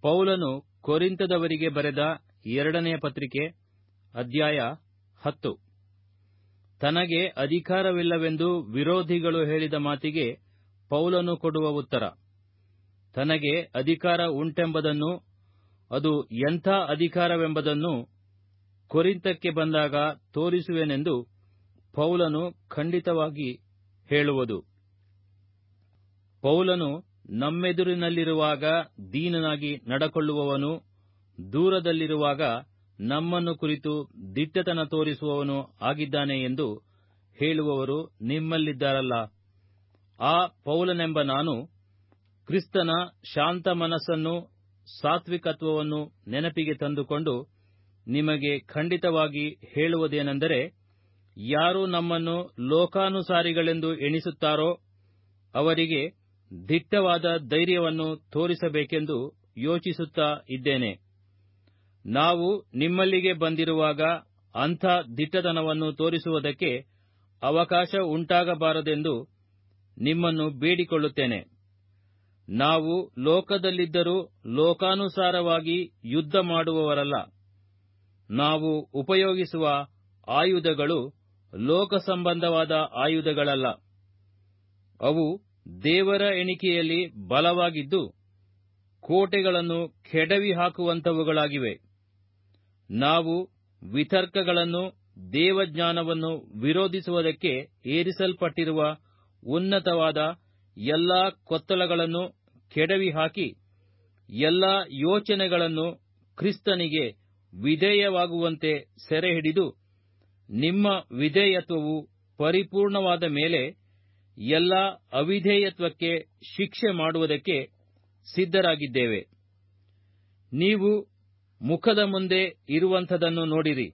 ಪೌಲನು ಕೊರಿಂತದವರಿಗೆ ಬರೆದ ಎರಡನೆಯ ಪತ್ರಿಕೆ ಅಧ್ಯಾಯ ಹತ್ತು ತನಗೆ ಅಧಿಕಾರವಿಲ್ಲವೆಂದು ವಿರೋಧಿಗಳು ಹೇಳಿದ ಮಾತಿಗೆ ಪೌಲನು ಕೊಡುವ ಉತ್ತರ ತನಗೆ ಅಧಿಕಾರ ಉಂಟೆಂಬುದನ್ನು ಅದು ಎಂಥ ಅಧಿಕಾರವೆಂಬುದನ್ನು ಕೊರಿಂತಕ್ಕೆ ಬಂದಾಗ ತೋರಿಸುವೆನೆಂದು ಪೌಲನು ಖಂಡಿತವಾಗಿ ಹೇಳುವುದು ಪೌಲನು ನಮ್ಮೆದುರಿನಲ್ಲಿರುವಾಗ ದೀನನಾಗಿ ನಡಕೊಳ್ಳುವವನು ದೂರದಲ್ಲಿರುವಾಗ ನಮ್ಮನ್ನು ಕುರಿತು ದಿಟ್ಟತನ ತೋರಿಸುವವನು ಆಗಿದ್ದಾನೆ ಎಂದು ಹೇಳುವವರು ನಿಮ್ಮಲ್ಲಿದ್ದಾರಲ್ಲ ಆ ಪೌಲನೆಂಬ ನಾನು ಕ್ರಿಸ್ತನ ಶಾಂತ ಮನಸ್ಸನ್ನು ಸಾತ್ವಿಕತ್ವವನ್ನು ನೆನಪಿಗೆ ತಂದುಕೊಂಡು ನಿಮಗೆ ಖಂಡಿತವಾಗಿ ಹೇಳುವುದೇನೆಂದರೆ ಯಾರು ನಮ್ಮನ್ನು ಲೋಕಾನುಸಾರಿಗಳೆಂದು ಎಣಿಸುತ್ತಾರೋ ಅವರಿಗೆ ದಿಟ್ಟವಾದ ಧೈರ್ಯವನ್ನು ತೋರಿಸಬೇಕೆಂದು ಯೋಚಿಸುತ್ತಾ ಇದ್ದೇನೆ ನಾವು ನಿಮ್ಮಲ್ಲಿಗೆ ಬಂದಿರುವಾಗ ಅಂಥ ದಿಟ್ಟತನವನ್ನು ತೋರಿಸುವುದಕ್ಕೆ ಅವಕಾಶ ಉಂಟಾಗಬಾರದೆಂದು ನಿಮ್ಮನ್ನು ಬೇಡಿಕೊಳ್ಳುತ್ತೇನೆ ನಾವು ಲೋಕದಲ್ಲಿದ್ದರೂ ಲೋಕಾನುಸಾರವಾಗಿ ಯುದ್ಧ ಮಾಡುವವರಲ್ಲ ನಾವು ಉಪಯೋಗಿಸುವ ಆಯುಧಗಳು ಲೋಕ ಸಂಬಂಧವಾದ ಆಯುಧಗಳಲ್ಲ ಅವು ದೇವರ ಎಣಿಕೆಯಲ್ಲಿ ಬಲವಾಗಿದ್ದು ಕೋಟೆಗಳನ್ನು ಕೆಡವಿ ಹಾಕುವಂಥವುಗಳಾಗಿವೆ ನಾವು ವಿತರ್ಕಗಳನ್ನು ದೇವಜ್ಞಾನವನ್ನು ವಿರೋಧಿಸುವುದಕ್ಕೆ ಏರಿಸಲ್ಪಟ್ಟಿರುವ ಉನ್ನತವಾದ ಎಲ್ಲಾ ಕೊತ್ತಲಗಳನ್ನು ಕೆಡವಿ ಹಾಕಿ ಎಲ್ಲಾ ಯೋಚನೆಗಳನ್ನು ಕ್ರಿಸ್ತನಿಗೆ ವಿಧೇಯವಾಗುವಂತೆ ಸೆರೆಹಿಡಿದು ನಿಮ್ಮ ವಿಧೇಯತ್ವವು ಪರಿಪೂರ್ಣವಾದ ಮೇಲೆ ಎಲ್ಲ ಅವಿಧೇಯತ್ವಕ್ಕೆ ಶಿಕ್ಷೆ ಮಾಡುವುದಕ್ಕೆ ಸಿದ್ಧರಾಗಿದ್ದೇವೆ ನೀವು ಮುಖದ ಮುಂದೆ ಇರುವಂಥದನ್ನು ನೋಡಿರಿ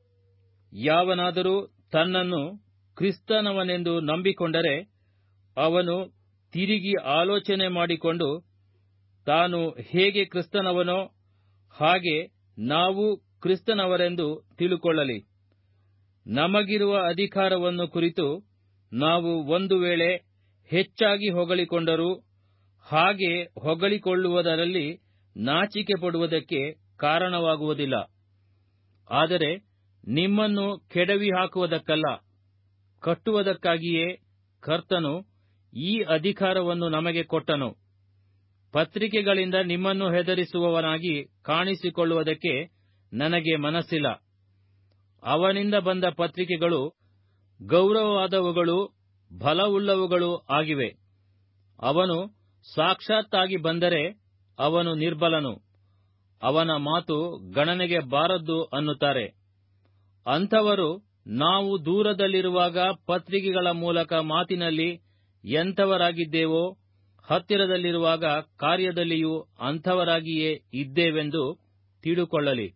ಯಾವನಾದರೂ ತನ್ನನ್ನು ಕ್ರಿಸ್ತನವನೆಂದು ನಂಬಿಕೊಂಡರೆ ಅವನು ತಿರುಗಿ ಆಲೋಚನೆ ಮಾಡಿಕೊಂಡು ತಾನು ಹೇಗೆ ಕ್ರಿಸ್ತನವನೋ ಹಾಗೆ ನಾವು ಕ್ರಿಸ್ತನವರೆಂದು ತಿಳುಕೊಳ್ಳಲಿ ನಮಗಿರುವ ಅಧಿಕಾರವನ್ನು ಕುರಿತು ನಾವು ಒಂದು ವೇಳೆ ಹೆಚ್ಚಾಗಿ ಹೊಗಳಿಕೊಂಡರೂ ಹಾಗೆ ಹೊಗಳಿಕೊಳ್ಳುವುದರಲ್ಲಿ ನಾಚಿಕೆ ಪಡುವುದಕ್ಕೆ ಕಾರಣವಾಗುವುದಿಲ್ಲ ಆದರೆ ನಿಮ್ಮನ್ನು ಕೆಡವಿ ಹಾಕುವುದಕ್ಕಲ್ಲ ಕಟ್ಟುವುದಕ್ಕಾಗಿಯೇ ಕರ್ತನು ಈ ಅಧಿಕಾರವನ್ನು ನಮಗೆ ಕೊಟ್ಟನು ಪತ್ರಿಕೆಗಳಿಂದ ನಿಮ್ಮನ್ನು ಹೆದರಿಸುವವನಾಗಿ ಕಾಣಿಸಿಕೊಳ್ಳುವುದಕ್ಕೆ ನನಗೆ ಮನಸ್ಸಿಲ್ಲ ಅವನಿಂದ ಬಂದ ಪತ್ರಿಕೆಗಳು ಗೌರವವಾದವುಗಳು ಬಲವುಳ್ಳವುಗಳು ಆಗಿವೆ ಅವನು ಸಾಕ್ಷಾತ್ತಾಗಿ ಬಂದರೆ ಅವನು ನಿರ್ಬಲನು ಅವನ ಮಾತು ಗಣನೆಗೆ ಬಾರದ್ದು ಅನ್ನುತ್ತಾರೆ ಅಂಥವರು ನಾವು ದೂರದಲ್ಲಿರುವಾಗ ಪತ್ರಿಕೆಗಳ ಮೂಲಕ ಮಾತಿನಲ್ಲಿ ಎಂಥವರಾಗಿದ್ದೇವೋ ಹತ್ತಿರದಲ್ಲಿರುವಾಗ ಕಾರ್ಯದಲ್ಲಿಯೂ ಅಂಥವರಾಗಿಯೇ ಇದ್ದೇವೆಂದು ತಿಳುಕೊಳ್ಳಲಿ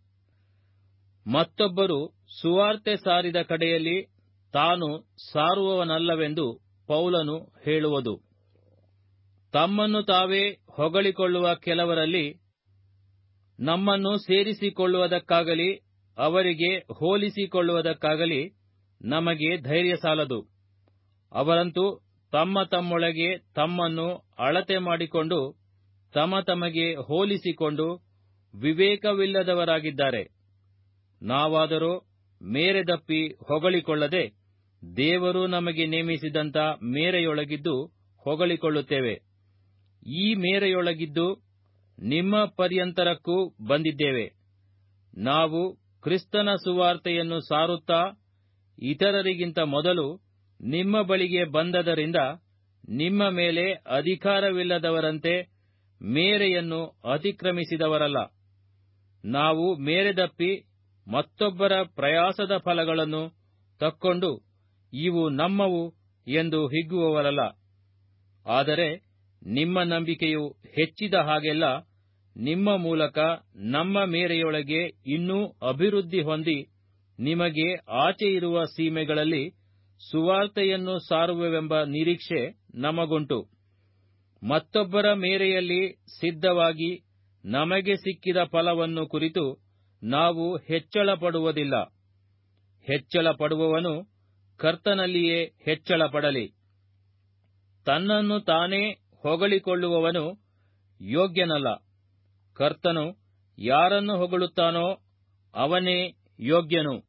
ಮತ್ತೊಬ್ಬರು ಸುವಾರ್ತೆ ಸಾರಿದ ಕಡೆಯಲ್ಲಿ ತಾನು ಸಾರುವವನಲ್ಲವೆಂದು ಪೌಲನು ಹೇಳುವುದು ತಮ್ಮನ್ನು ತಾವೇ ಹೊಗಳಿಕೊಳ್ಳುವ ಕೆಲವರಲ್ಲಿ ನಮ್ಮನ್ನು ಸೇರಿಸಿಕೊಳ್ಳುವುದಕ್ಕಾಗಲಿ ಅವರಿಗೆ ಹೋಲಿಸಿಕೊಳ್ಳುವುದಕ್ಕಾಗಲಿ ನಮಗೆ ಧೈರ್ಯ ಸಾಲದು ಅವರಂತೂ ತಮ್ಮ ತಮ್ಮೊಳಗೆ ತಮ್ಮನ್ನು ಅಳತೆ ಮಾಡಿಕೊಂಡು ತಮ್ಮ ತಮಗೆ ಹೋಲಿಸಿಕೊಂಡು ವಿವೇಕವಿಲ್ಲದವರಾಗಿದ್ದಾರೆ ನಾವಾದರೋ ಮೇರೆದಪ್ಪಿ ಹೊಗಳಿಕೊಳ್ಳದೆ ದೇವರು ನಮಗೆ ನೇಮಿಸಿದಂಥ ಮೇರೆಯೊಳಗಿದ್ದು ಹೊಗಳಿಕೊಳ್ಳುತ್ತೇವೆ ಈ ಮೇರೆಯೊಳಗಿದ್ದು ನಿಮ್ಮ ಪರ್ಯಂತರಕ್ಕೂ ಬಂದಿದ್ದೇವೆ ನಾವು ಕ್ರಿಸ್ತನ ಸುವಾರ್ತೆಯನ್ನು ಸಾರುತ್ತಾ ಇತರರಿಗಿಂತ ಮೊದಲು ನಿಮ್ಮ ಬಳಿಗೆ ಬಂದದರಿಂದ ನಿಮ್ಮ ಮೇಲೆ ಅಧಿಕಾರವಿಲ್ಲದವರಂತೆ ಮೇರೆಯನ್ನು ಅತಿಕ್ರಮಿಸಿದವರಲ್ಲ ನಾವು ಮೇರೆದಪ್ಪಿ ಮತ್ತೊಬ್ಬರ ಪ್ರಯಾಸದ ಫಲಗಳನ್ನು ತಕ್ಕೊಂಡು ಇವು ನಮ್ಮವು ಎಂದು ಹಿಗ್ಗುವವರಲ್ಲ ಆದರೆ ನಿಮ್ಮ ನಂಬಿಕೆಯು ಹೆಚ್ಚಿದ ಹಾಗೆಲ್ಲ ನಿಮ್ಮ ಮೂಲಕ ನಮ್ಮ ಮೇರೆಯೊಳಗೆ ಇನ್ನೂ ಅಭಿವೃದ್ಧಿ ಹೊಂದಿ ನಿಮಗೆ ಆಚೆ ಇರುವ ಸೀಮೆಗಳಲ್ಲಿ ಸುವಾರ್ತೆಯನ್ನು ಸಾರುವೆವೆಂಬ ನಿರೀಕ್ಷೆ ನಮಗುಂಟು ಮತ್ತೊಬ್ಬರ ಮೇರೆಯಲ್ಲಿ ಸಿದ್ಧವಾಗಿ ನಮಗೆ ಸಿಕ್ಕಿದ ಫಲವನ್ನು ಕುರಿತು ನಾವು ಹೆಚ್ಚಳ ಪಡುವುದಿಲ್ಲ ಹೆಚ್ಚಳ ಪಡುವವನು ಕರ್ತನಲ್ಲಿಯೇ ಹೆಚ್ಚಳ ಪಡಲಿ ತನ್ನನ್ನು ತಾನೇ ಹೊಗಳಿಕೊಳ್ಳುವವನು ಯೋಗ್ಯನಲ್ಲ ಕರ್ತನು ಯಾರನ್ನು ಹೊಗಳುತ್ತಾನೋ ಅವನೇ ಯೋಗ್ಯನು